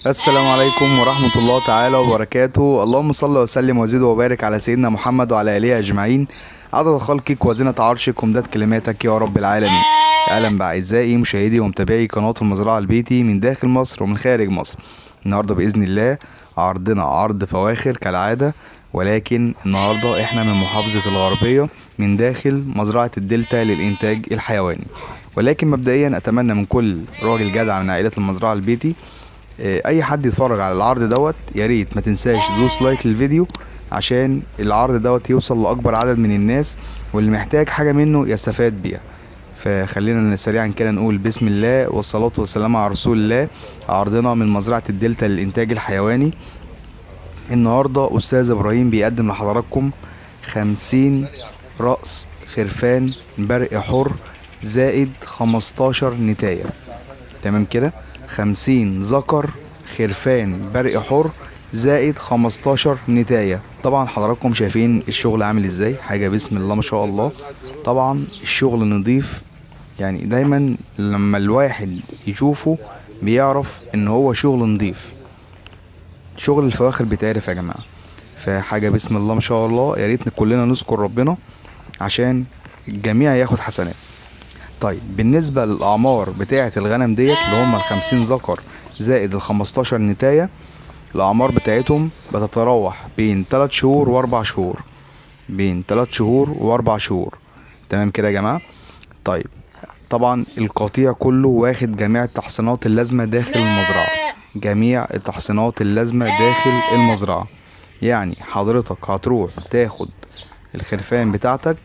السلام عليكم ورحمة الله تعالى وبركاته اللهم صل وسلم وزد وبارك على سيدنا محمد وعلى آله أجمعين عدد خلقك وزنة عرشك ومداد كلماتك يا رب العالمين أهلا بأعزائي مشاهدي ومتابعي قناة المزرعة البيتي من داخل مصر ومن خارج مصر النهاردة بإذن الله عرضنا عرض فواخر كالعادة ولكن النهاردة احنا من محافظة الغربية من داخل مزرعة الدلتا للإنتاج الحيواني ولكن مبدئيا أتمنى من كل راجل جدع من عائلة المزرعة البيتي آه، اي حد يتفرج على العرض دوت يا ريت ما تنساش تدوس لايك للفيديو عشان العرض دوت يوصل لاكبر عدد من الناس واللي محتاج حاجه منه يستفاد بيها فخلينا سريعا كده نقول بسم الله والصلاة والسلام على رسول الله عرضنا من مزرعة الدلتا للإنتاج الحيواني النهاردة أستاذ إبراهيم بيقدم لحضراتكم خمسين رأس خرفان برق حر زائد خمستاشر نتاية تمام كده خمسين ذكر خرفان برق حر زائد خمستاشر نتاية طبعا حضراتكم شايفين الشغل عامل ازاي حاجة بسم الله ما شاء الله طبعا الشغل نضيف يعني دايما لما الواحد يشوفه بيعرف ان هو شغل نضيف شغل الفواخر بيتعرف يا جماعة فحاجة بسم الله ما شاء الله يا ريت كلنا نذكر ربنا عشان الجميع ياخد حسنات طيب بالنسبة للأعمار بتاعة الغنم ديت اللي هما الخمسين ذكر زائد الخمستاشر نتاية الأعمار بتاعتهم بتتراوح بين تلات شهور وأربع شهور بين تلات شهور وأربع شهور تمام كده يا جماعة طيب طبعا القطيع كله واخد جميع التحصينات اللازمة داخل المزرعة جميع التحصينات اللازمة داخل المزرعة يعني حضرتك هتروح تاخد الخرفان بتاعتك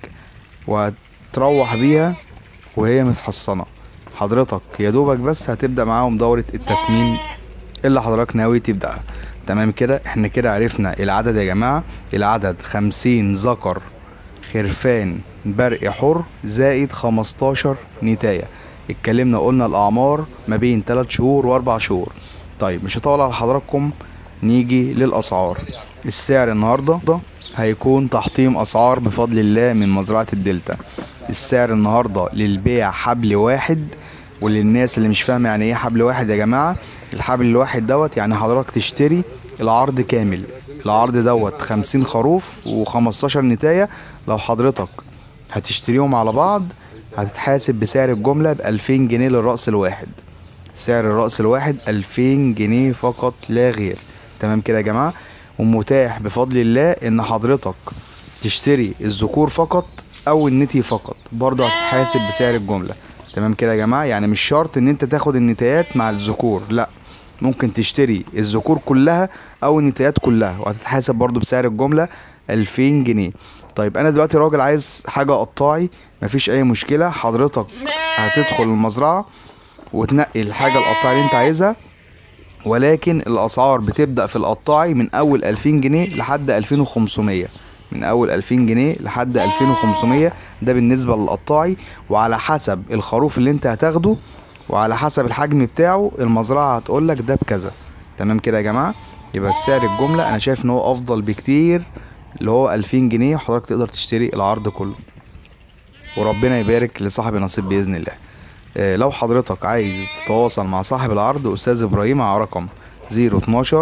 وتروح بيها وهي متحصنة حضرتك يا دوبك بس هتبدأ معاهم دورة التسمين اللي حضرتك ناوي تبدأها تمام كده احنا كده عرفنا العدد يا جماعة العدد خمسين ذكر خرفان برق حر زائد خمستاشر نتاية اتكلمنا قلنا الأعمار ما بين تلات شهور وأربع شهور طيب مش هطول على حضراتكم نيجي للأسعار السعر النهاردة ده هيكون تحطيم أسعار بفضل الله من مزرعة الدلتا السعر النهاردة للبيع حبل واحد وللناس اللي مش فاهمة يعني ايه حبل واحد يا جماعة الحبل الواحد دوت يعني حضرتك تشتري العرض كامل العرض دوت خمسين خروف وخمستاشر نتاية لو حضرتك هتشتريهم على بعض هتتحاسب بسعر الجملة بألفين جنيه للرأس الواحد سعر الرأس الواحد ألفين جنيه فقط لا غير تمام كده يا جماعة ومتاح بفضل الله ان حضرتك تشتري الذكور فقط او النتي فقط برضه هتتحاسب بسعر الجملة تمام كده يا جماعة يعني مش شرط ان انت تاخد النتايات مع الذكور لا ممكن تشتري الذكور كلها او النتايات كلها وهتتحاسب برضه بسعر الجملة ألفين جنيه طيب انا دلوقتي راجل عايز حاجة قطاعي مفيش اي مشكلة حضرتك هتدخل المزرعة وتنقي الحاجة القطاعي اللي انت عايزها ولكن الاسعار بتبدأ في القطاعي من اول 2000 جنيه لحد 2500 من اول 2000 جنيه لحد 2500 ده بالنسبة للقطاعي وعلى حسب الخروف اللي انت هتاخده وعلى حسب الحجم بتاعه المزرعة هتقولك ده بكذا تمام كده يا جماعة يبقى السعر الجملة انا شايف ان هو افضل بكتير اللي هو 2000 جنيه حضرتك تقدر تشتري العرض كله وربنا يبارك لصاحب النصيب باذن الله آه، لو حضرتك عايز تتواصل مع صاحب العرض استاذ ابراهيم على رقم 012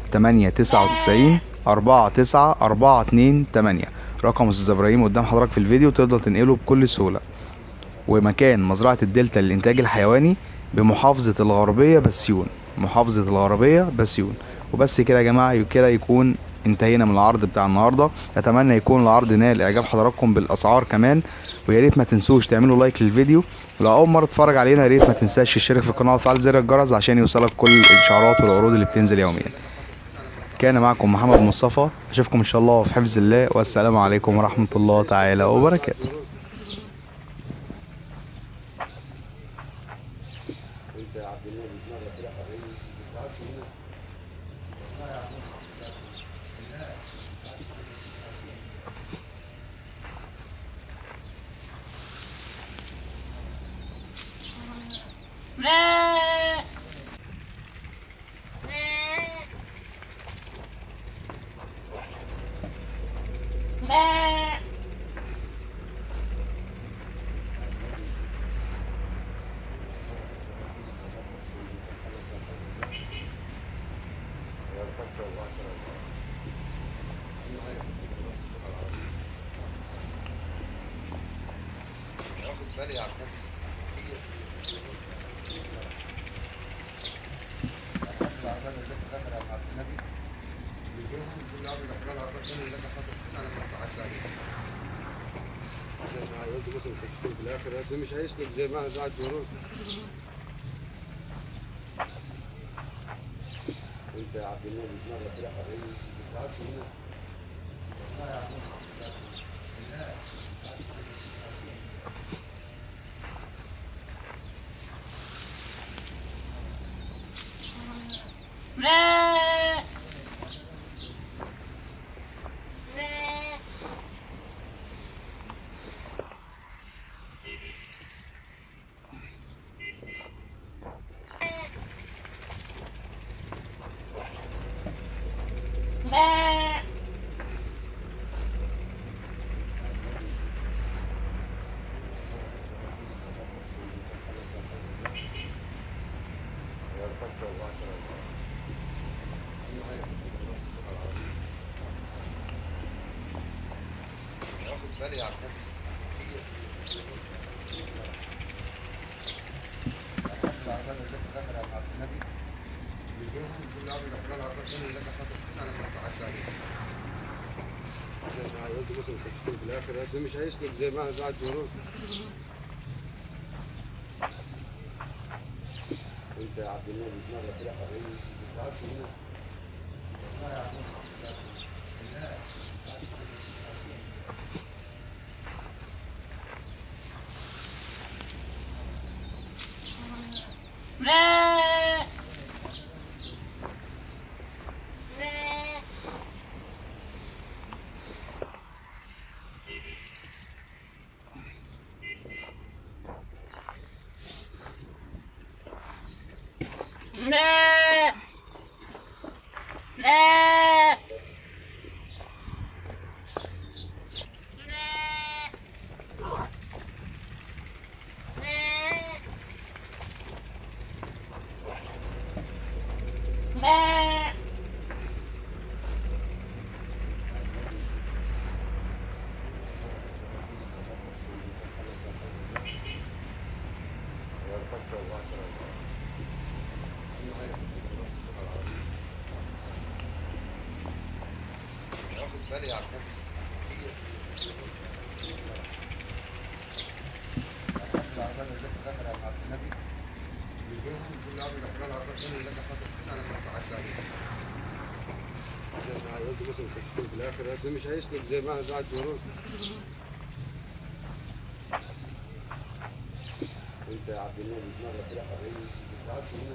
899 49 428 رقم استاذ ابراهيم قدام حضرتك في الفيديو تقدر تنقله بكل سهوله ومكان مزرعه الدلتا للانتاج الحيواني بمحافظه الغربيه بسيون محافظه الغربيه بسيون وبس كده يا جماعه كده يكون انتهينا من العرض بتاع النهارده اتمنى يكون العرض نال اعجاب حضراتكم بالاسعار كمان ويا ريت ما تنسوش تعملوا لايك للفيديو ولو اول مره تتفرج علينا يا ريت ما تنساش تشترك في القناه وتفعل زر الجرس عشان يوصلك كل الاشعارات والعروض اللي بتنزل يوميا كان معكم محمد مصطفى اشوفكم ان شاء الله في حفظ الله والسلام عليكم ورحمه الله تعالى وبركاته بالي يا عبد في الاخر ده مش هيسلك زي ما قاعد تقولون انت يا عبد الله مره كده حبيبي بتعرف هنا واخد بالي يا عبد في الاخر ده مش هيسلك زي ما قاعد تقولون انت يا عبد الله مره كده حبيبي بتعرف هنا واخد بالي يا عبد في الاخر ده مش هيسلك زي ما قاعد تقولون انت يا عبد الله مره كده حبيبي بتعرف هنا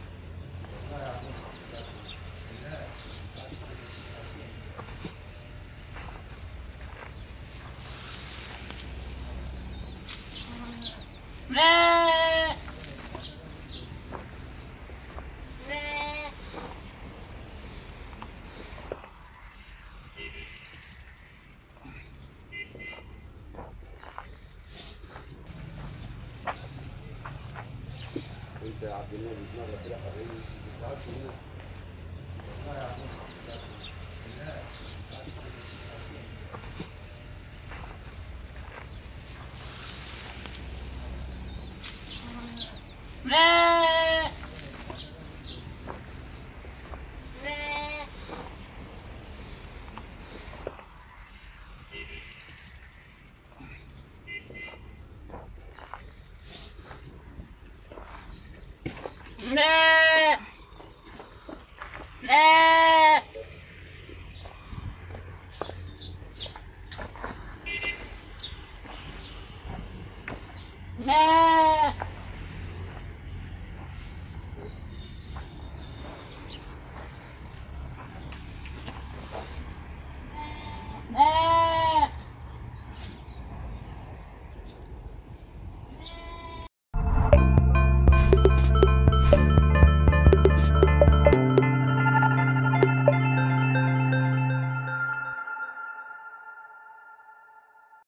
انت يا عبد الله مره كده حبيبي بتعرف هنا No.